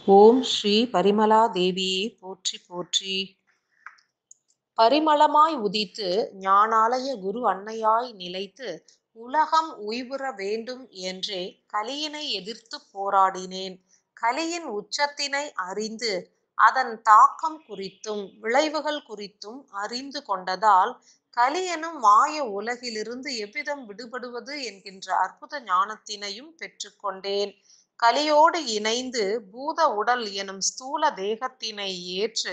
ஓம் ஸ்ரீ பரிமளா தேவியே போற்றி போற்றி பரிமளமாய் உதித்து ஞானாலய குரு அன்னையாய் நிலைத்து உலகம் உய்வுற வேண்டும் என்றே கலியினை எதிர்த்துப் போராடினேன் கலியின் உச்சத்தினை அறிந்து அதன் தாக்கம் குறித்தும் விளைவுகள் குறித்தும் அறிந்து கொண்டதால் கலி எனும் மாய உலகிலிருந்து எவ்விதம் விடுபடுவது என்கின்ற அற்புத ஞானத்தினையும் பெற்றுக்கொண்டேன் கலியோடு இணைந்து பூத உடல் எனும் ஸ்தூல தேகத்தினை ஏற்று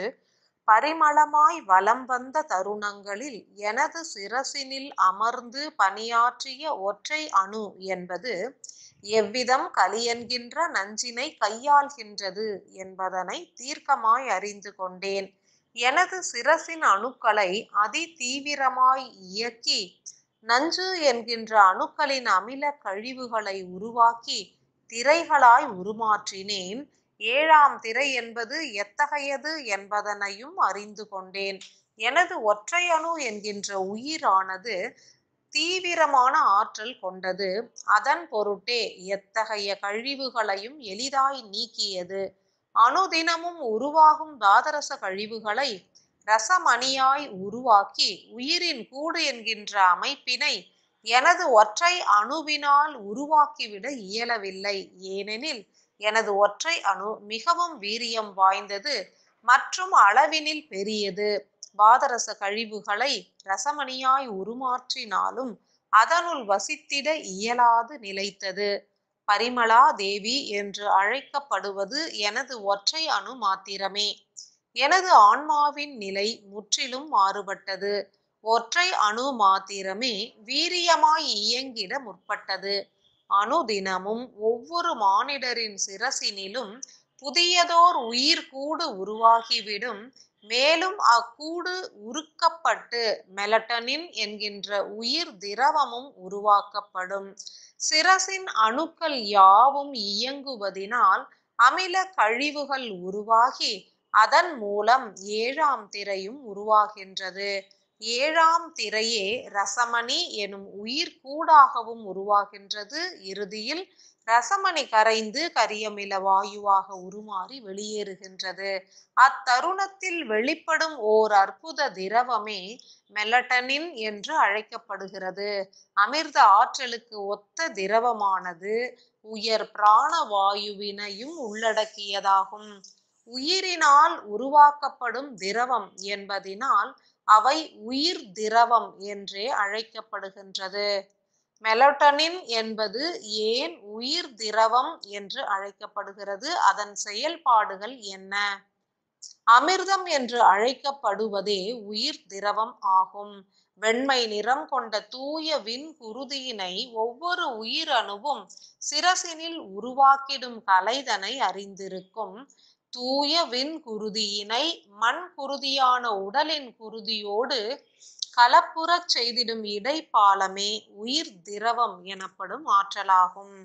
பரிமளமாய் வலம் வந்த தருணங்களில் எனது சிரசினில் அமர்ந்து பணியாற்றிய ஒற்றை அணு என்பது எவ்விதம் கலி என்கின்ற நஞ்சினை கையாள்கின்றது என்பதனை தீர்க்கமாய் அறிந்து கொண்டேன் எனது சிரசின் அணுக்களை அதி தீவிரமாய் இயக்கி நஞ்சு என்கின்ற அணுக்களின் அமில கழிவுகளை உருவாக்கி திரைகளாய் உருமாற்றினேன் ஏழாம் திரை என்பது எத்தகையது என்பதனையும் அறிந்து கொண்டேன் எனது ஒற்றை அணு என்கின்ற உயிரானது தீவிரமான ஆற்றல் கொண்டது அதன் பொருட்டே எத்தகைய கழிவுகளையும் எளிதாய் நீக்கியது அணுதினமும் உருவாகும் தாதரச கழிவுகளை ரசமணியாய் உருவாக்கி உயிரின் கூடு என்கின்ற அமைப்பினை எனது ஒற்றை அணுவினால் உருவாக்கிவிட இயலவில்லை ஏனெனில் எனது ஒற்றை அணு மிகவும் வீரியம் வாய்ந்தது மற்றும் அளவினில் பெரியது பாதரச கழிவுகளை ரசமணியாய் உருமாற்றினாலும் அதனுள் வசித்திட இயலாது நிலைத்தது பரிமளா தேவி என்று அழைக்கப்படுவது எனது ஒற்றை அணு மாத்திரமே எனது ஆன்மாவின் நிலை முற்றிலும் மாறுபட்டது ஒற்றை அணு மாத்திரமே வீரியமாய் இயங்கிட முற்பட்டது அணுதினமும் ஒவ்வொரு மானிடரின் சிரசினிலும் புதியதோர் உயிர் கூடு உருவாகிவிடும் மேலும் அக்கூடு உருக்கப்பட்டு மெலட்டனின் என்கின்ற உயிர் திரவமும் உருவாக்கப்படும் சிரசின் அணுக்கள் யாவும் இயங்குவதினால் அமில கழிவுகள் உருவாகி அதன் மூலம் ஏழாம் திரையும் உருவாகின்றது ஏழாம் திரையே ரசமணி எனும் உயிர் கூடாகவும் உருவாகின்றது இறுதியில் ரசமணி கரைந்து கரியமில வாயுவாக உருமாறி வெளியேறுகின்றது அத்தருணத்தில் வெளிப்படும் ஓர் அற்புத திரவமே மெலட்டனின் என்று அழைக்கப்படுகிறது அமிர்த ஆற்றலுக்கு ஒத்த திரவமானது உயர் பிராண வாயுவினையும் உள்ளடக்கியதாகும் உயிரினால் உருவாக்கப்படும் திரவம் என்பதினால் அவை உயிர் திரவம் என்றே அழைக்கப்படுகின்றது மெலட்டனின் என்பது ஏன் உயிர் திரவம் என்று அழைக்கப்படுகிறது அதன் செயல்பாடுகள் என்ன அமிர்தம் என்று அழைக்கப்படுவதே உயிர் திரவம் ஆகும் வெண்மை நிறம் கொண்ட தூய விண் குருதியினை ஒவ்வொரு உயிர் அணுவும் சிரசினில் உருவாக்கிடும் கலைதனை அறிந்திருக்கும் தூய விண் குருதியினை மண் குருதியான உடலின் குருதியோடு கலப்புறச் செய்திடும் இடைப்பாலமே உயிர் திரவம் எனப்படும் ஆற்றலாகும்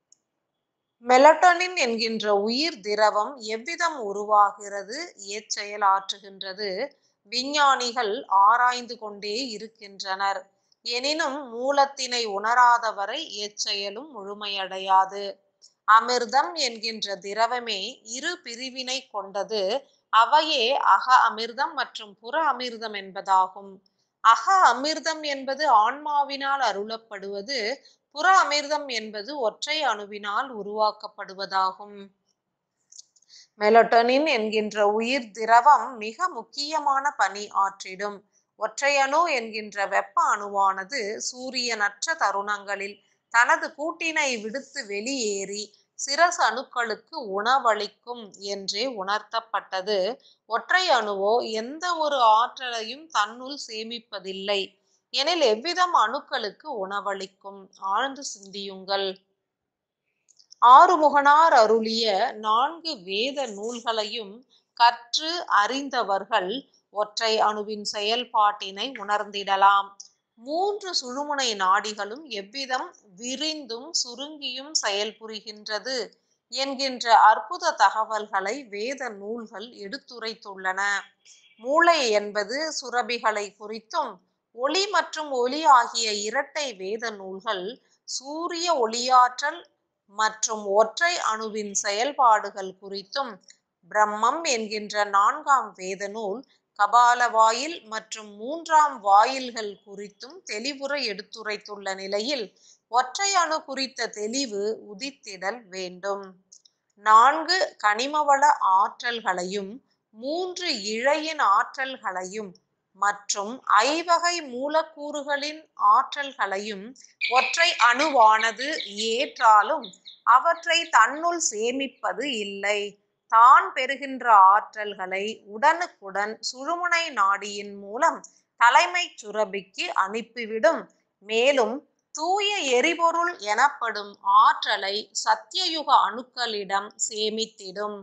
மெலட்டனின் என்கின்ற உயிர் திரவம் எவ்விதம் உருவாகிறது ஏச்செயல் ஆற்றுகின்றது விஞ்ஞானிகள் ஆராய்ந்து கொண்டே இருக்கின்றனர் எனினும் மூலத்தினை உணராதவரை எச்செயலும் முழுமையடையாது அமிர்தம் என்கின்ற திரவமே இரு பிரிவினை கொண்டது அவையே அக அமிர்தம் மற்றும் புற அமிர்தம் என்பதாகும் அக அமிர்தம் என்பது ஆன்மாவினால் அருளப்படுவது புற அமிர்தம் என்பது ஒற்றை அணுவினால் உருவாக்கப்படுவதாகும் மெலட்டனின் என்கின்ற உயிர் திரவம் மிக முக்கியமான பணி ஆற்றிடும் ஒற்றையணு என்கின்ற வெப்ப அணுவானது சூரியனற்ற தருணங்களில் தனது கூட்டினை விடுத்து வெளியேறி சிரஸ் அணுக்களுக்கு உணவளிக்கும் என்றே உணர்த்தப்பட்டது ஒற்றை அணுவோ எந்த ஒரு ஆற்றலையும் தன்னுள் சேமிப்பதில்லை எனில் எவ்விதம் அணுக்களுக்கு உணவளிக்கும் ஆழ்ந்து சிந்தியுங்கள் ஆறுமுகனார் அருளிய நான்கு வேத நூல்களையும் கற்று அறிந்தவர்கள் ஒற்றை அணுவின் செயல்பாட்டினை உணர்ந்திடலாம் மூன்று சுழுமுனை நாடிகளும் எவ்விதம் விரிந்தும் சுருங்கியும் செயல்புரிகின்றது என்கின்ற அற்புத தகவல்களை வேத நூல்கள் எடுத்துரைத்துள்ளன மூளை என்பது சுரபிகளை குறித்தும் ஒளி மற்றும் ஒளி ஆகிய இரட்டை வேத நூல்கள் சூரிய ஒளியாற்றல் மற்றும் ஒற்றை அணுவின் செயல்பாடுகள் குறித்தும் பிரம்மம் என்கின்ற நான்காம் வேத நூல் கபால வாயில் மற்றும் மூன்றாம் வாயில்கள் குறித்தும் தெளிவுற எடுத்துரைத்துள்ள நிலையில் ஒற்றை அணு குறித்த தெளிவு உதித்திடல் வேண்டும் நான்கு கனிமவள ஆற்றல்களையும் மூன்று இழையின் ஆற்றல்களையும் மற்றும் ஐவகை மூலக்கூறுகளின் ஆற்றல்களையும் ஒற்றை அணுவானது ஏற்றாலும் அவற்றை தன்னுள் சேமிப்பது இல்லை தான் பெறுகின்ற ஆற்றல்களை உடனுக்குடன் சுழுமுனை நாடியின் மூலம் தலைமை சுரபிக்கு அனுப்பிவிடும் மேலும் தூய எரிபொருள் எனப்படும் ஆற்றலை சத்தியயுக அணுக்களிடம் சேமித்திடும்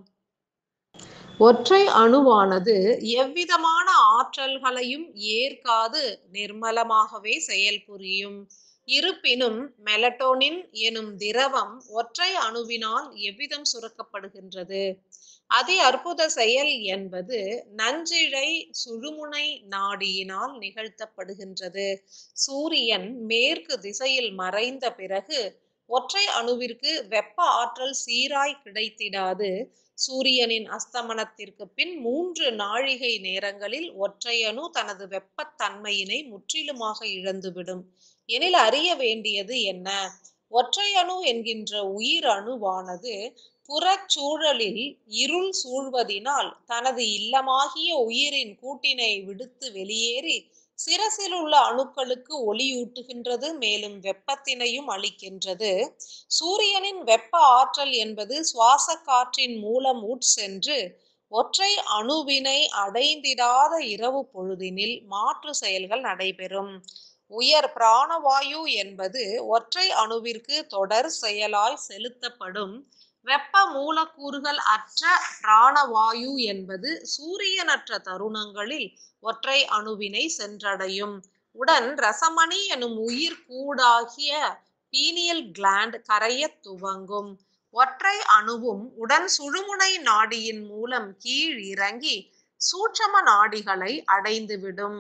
ஒற்றை அணுவானது எவ்விதமான ஆற்றல்களையும் ஏற்காது நிர்மலமாகவே செயல்புரியும் இருப்பினும் மெலட்டோனின் எனும் திரவம் ஒற்றை அணுவினால் எவ்விதம் சுரக்கப்படுகின்றது அதி அற்புத செயல் என்பது நஞ்சிழை சுழுமுனை நாடியினால் நிகழ்த்தப்படுகின்றது சூரியன் மேற்கு திசையில் மறைந்த பிறகு ஒற்றை அணுவிற்கு வெப்ப ஆற்றல் சீராய் கிடைத்திடாது சூரியனின் அஸ்தமனத்திற்கு பின் மூன்று நாழிகை நேரங்களில் ஒற்றையணு தனது வெப்பத்தன்மையினை முற்றிலுமாக இழந்துவிடும் எனில் அறிய வேண்டியது என்ன ஒற்றையணு என்கின்ற உயிர் அணுவானது புறச்சூழலில் இருள் சூழ்வதினால் தனது இல்லமாகிய உயிரின் கூட்டினை விடுத்து வெளியேறி சிரசில் உள்ள அணுக்களுக்கு ஒளியூட்டுகின்றது மேலும் வெப்பத்தினையும் அளிக்கின்றது சூரியனின் வெப்ப ஆற்றல் என்பது சுவாச காற்றின் மூலம் உட்சென்று ஒற்றை அணுவினை அடைந்திடாத இரவு பொழுதினில் மாற்று செயல்கள் நடைபெறும் உயர் பிராணவாயு என்பது ஒற்றை அணுவிற்கு தொடர் செயலாய் செலுத்தப்படும் வெப்ப மூலக்கூறுகள் அற்ற பிராணவாயு என்பது சூரியனற்ற தருணங்களில் ஒற்றை அணுவினை சென்றடையும் உடன் ரசமணி எனும் உயிர் கூடாகிய பீனியல் கிளாண்ட் கரைய துவங்கும் ஒற்றை அணுவும் உடன் சுழுமுனை நாடியின் மூலம் கீழ் இறங்கி சூட்சம நாடிகளை அடைந்துவிடும்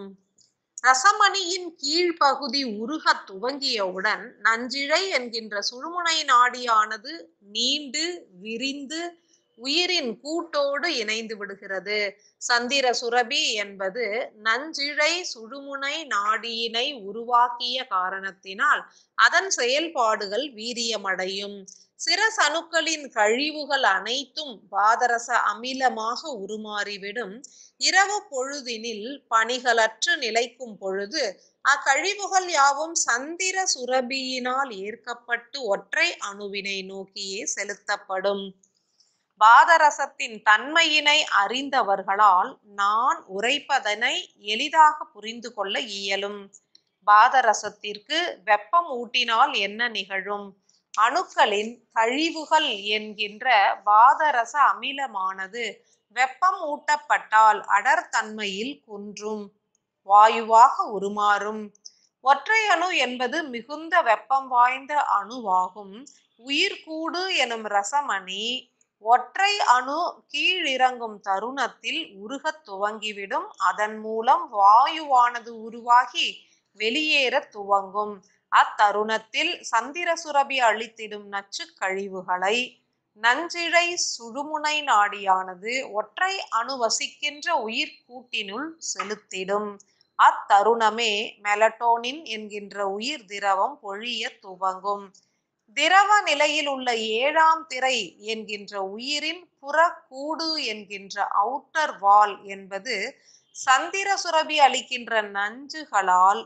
ரசமணியின் கீழ்ப்பகுதி உருக துவங்கியவுடன் நஞ்சிழை என்கின்ற சுழுமுனை நாடியானது நீண்டு விரிந்து உயிரின் கூட்டோடு இணைந்து விடுகிறது சந்திர சுரபி என்பது நஞ்சிழை சுழுமுனை நாடியினை உருவாக்கிய காரணத்தினால் அதன் செயல்பாடுகள் வீரியமடையும் சிரசணுக்களின் கழிவுகள் அனைத்தும் பாதரச அமிலமாக உருமாறிவிடும் இரவு பொழுதினில் பணிகளற்று நிலைக்கும் பொழுது அக்கழிவுகள் யாவும் சந்திர சுரபியினால் ஏற்கப்பட்டு ஒற்றை அணுவினை நோக்கியே செலுத்தப்படும் பாதரசத்தின் தன்மையினை அறிந்தவர்களால் நான் உரைப்பதனை எளிதாக புரிந்து கொள்ள இயலும் பாதரசத்திற்கு வெப்பம் ஊட்டினால் என்ன நிகழும் அணுக்களின் கழிவுகள் என்கின்ற பாதரச அமிலமானது வெப்பம் ஊட்டப்பட்டால் அடர்தன்மையில் குன்றும் வாயுவாக உருமாறும் ஒற்றை அணு என்பது மிகுந்த வெப்பம் வாய்ந்த அணுவாகும் உயிர்கூடு எனும் ரசமணி ஒற்றை அணு கீழிறங்கும் தருணத்தில் உருகத் துவங்கிவிடும் அதன் மூலம் வாயுவானது உருவாகி வெளியேற துவங்கும் அத்தருணத்தில் சந்திர சுரபி அளித்திடும் நச்சு கழிவுகளை நஞ்சிழை சுழுமுனை நாடியானது ஒற்றை அணு வசிக்கின்ற உயிர்கூட்டினுள் செலுத்திடும் அத்தருணமே மெலட்டோனின் என்கின்ற உயிர் திரவம் பொழிய துவங்கும் திரவ நிலையில் உள்ள ஏழாம் திரை என்கின்ற உயிரின் புறக்கூடு என்கின்ற அவுட்டர் வால் என்பது சந்திர சுரபி அளிக்கின்ற நஞ்சுகளால்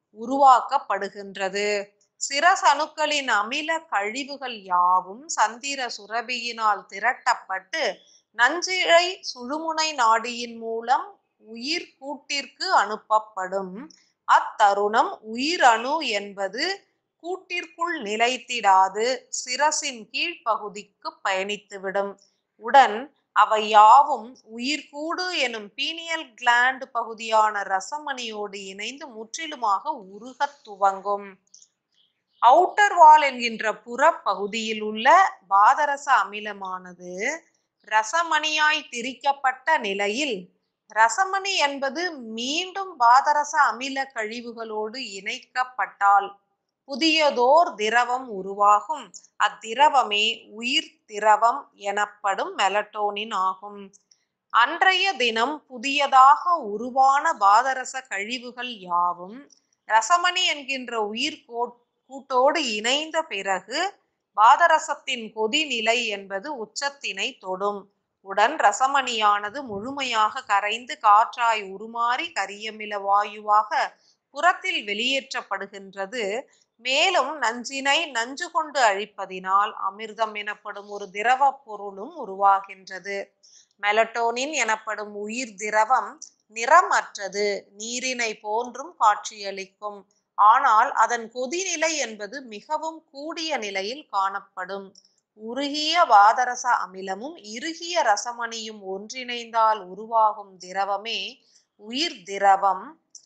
உருவாக்கப்படுகின்றது சிரசணுக்களின் அமில கழிவுகள் யாவும் சந்திர சுரபியினால் திரட்டப்பட்டு நஞ்சிழை சுழுமுனை நாடியின் மூலம் உயிர் கூட்டிற்கு அனுப்பப்படும் அத்தருணம் உயிரணு என்பது கூட்டிற்குள் நிலைத்திடாது சிரசின் கீழ்ப்பகுதிக்கு பயணித்துவிடும் உடன் அவை யாவும் உயிர்கூடு எனும் பீனியல் கிளாண்ட் பகுதியான ரசமணியோடு இணைந்து முற்றிலுமாக உருகத் துவங்கும் அவுட்டர் வால் என்கின்ற புறப்பகுதியில் உள்ள பாதரச அமிலமானது ரசமணியாய் திரிக்கப்பட்ட நிலையில் ரசமணி என்பது மீண்டும் பாதரச அமில கழிவுகளோடு இணைக்கப்பட்டால் புதியதோர் திரவம் உருவாகும் அத்திரவமே உயிர் திரவம் எனப்படும் மெலட்டோனின் ஆகும் அன்றைய தினம் புதியதாக உருவான பாதரச கழிவுகள் யாவும் ரசமணி என்கின்ற உயிர் கூட்டோடு இணைந்த பிறகு பாதரசத்தின் கொதிநிலை என்பது உச்சத்தினை தொடும் உடன் ரசமணியானது முழுமையாக கரைந்து காற்றாய் உருமாறி கரியமில வாயுவாக புறத்தில் வெளியேற்றப்படுகின்றது மேலும் நஞ்சினை நஞ்சு கொண்டு அழிப்பதினால் அமிர்தம் எனப்படும் ஒரு திரவ பொருளும் உருவாகின்றது மெலட்டோனின் எனப்படும் உயிர் திரவம் நிறமற்றது நீரினை போன்றும் காட்சியளிக்கும் ஆனால் அதன் கொதிநிலை என்பது மிகவும் கூடிய நிலையில் காணப்படும் உருகிய பாதரச அமிலமும் இறுகிய ரசமணியும் ஒன்றிணைந்தால் உருவாகும் திரவமே உயிர் திரவம்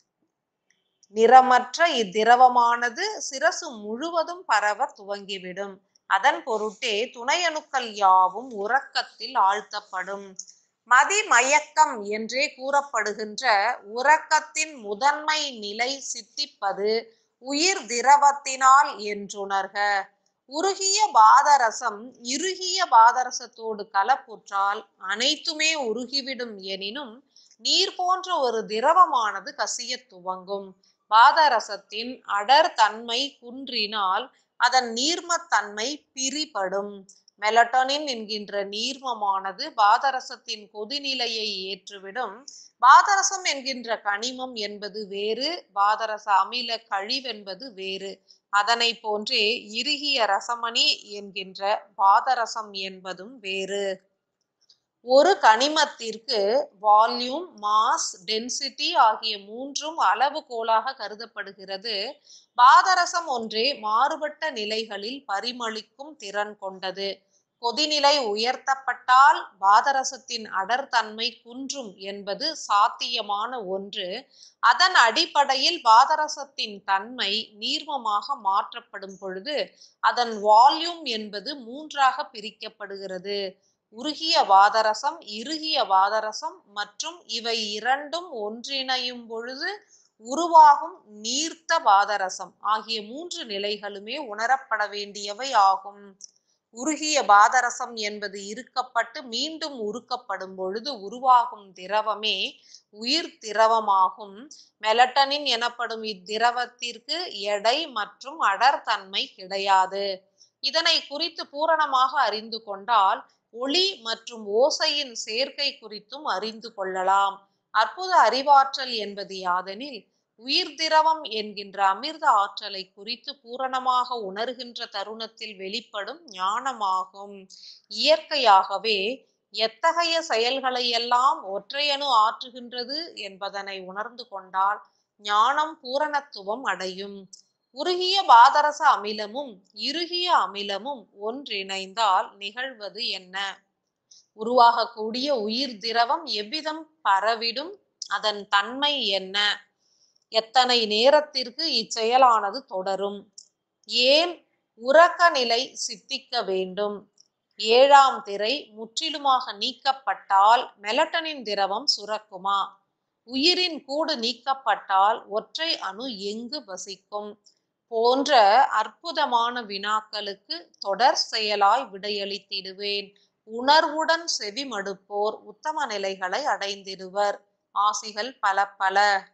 நிறமற்ற இத்திரவமானது சிரசு முழுவதும் பரவ துவங்கிவிடும் அதன் பொருட்டே துணையணுக்கள் யாவும் உறக்கத்தில் ஆழ்த்தப்படும் மதிமயக்கம் என்றே கூறப்படுகின்ற உறக்கத்தின் முதன்மை நிலை சித்திப்பது உயிர் திரவத்தினால் என்றுணர்க உருகிய பாதரசம் இறுகிய பாதரசத்தோடு கலப்புற்றால் அனைத்துமே உருகிவிடும் எனினும் நீர் போன்ற ஒரு திரவமானது கசிய துவங்கும் பாதரசத்தின் அடர் தன்மை குன்றினால் அதன் நீர்மத்தன்மை பிரிபடும் மெலட்டோனின் என்கின்ற நீர்மமானது பாதரசத்தின் கொதிநிலையை ஏற்றுவிடும் பாதரசம் என்கின்ற கனிமம் என்பது வேறு பாதரச அமில கழிவென்பது வேறு அதனை போன்றே இறுகிய ரசமணி என்கின்ற பாதரசம் என்பதும் வேறு ஒரு கனிமத்திற்கு வால்யூம் மாஸ் டென்சிட்டி ஆகிய மூன்றும் அளவுகோலாக கருதப்படுகிறது பாதரசம் ஒன்றே மாறுபட்ட நிலைகளில் பரிமளிக்கும் திறன் கொண்டது கொதிநிலை உயர்த்தப்பட்டால் பாதரசத்தின் அடர்தன்மை குன்றும் என்பது சாத்தியமான ஒன்று அதன் அடிப்படையில் பாதரசத்தின் தன்மை நீர்மமாக மாற்றப்படும் பொழுது அதன் வால்யூம் என்பது மூன்றாக பிரிக்கப்படுகிறது உருகிய பாதரசம் இறுகிய பாதரசம் மற்றும் இவை இரண்டும் ஒன்றிணையும் பொழுது உருவாகும் நீர்த்த பாதரசம் ஆகிய மூன்று நிலைகளுமே உணரப்பட வேண்டியவை ஆகும் உருகிய பாதரசம் என்பது இருக்கப்பட்டு மீண்டும் உருக்கப்படும் பொழுது உருவாகும் திரவமே உயிர் திரவமாகும் மெலட்டனின் எனப்படும் இத்திரவத்திற்கு எடை மற்றும் அடர்தன்மை கிடையாது இதனை குறித்து பூரணமாக அறிந்து கொண்டால் ஒளி மற்றும் ஓசையின் சேர்க்கை குறித்தும் அறிந்து கொள்ளலாம் அற்புத அறிவாற்றல் என்பது யாதெனில் உயிர் திரவம் என்கின்ற அமிர்த ஆற்றலை குறித்து பூரணமாக உணர்கின்ற தருணத்தில் வெளிப்படும் ஞானமாகும் இயற்கையாகவே எத்தகைய செயல்களை எல்லாம் ஒற்றையணு ஆற்றுகின்றது என்பதனை உணர்ந்து கொண்டால் ஞானம் பூரணத்துவம் அடையும் உருகிய பாதரச அமிலமும் இறுகிய அமிலமும் ஒன்றிணைந்தால் நிகழ்வது என்ன உருவாகக்கூடிய உயிர் திரவம் எவ்விதம் பரவிடும் அதன் தன்மை என்ன எத்தனை நேரத்திற்கு இச்செயலானது தொடரும் ஏன் உறக்க நிலை சித்திக்க வேண்டும் ஏழாம் திரை முற்றிலுமாக நீக்கப்பட்டால் மெலட்டனின் திரவம் சுரக்குமா உயிரின் கூடு நீக்கப்பட்டால் ஒற்றை அணு எங்கு வசிக்கும் போன்ற அற்புதமான வினாக்களுக்கு தொடர் செயலாய் விடையளித்திடுவேன் உணர்வுடன் செவிமடுப்போர் உத்தம நிலைகளை அடைந்திடுவர் ஆசிகள் பல பல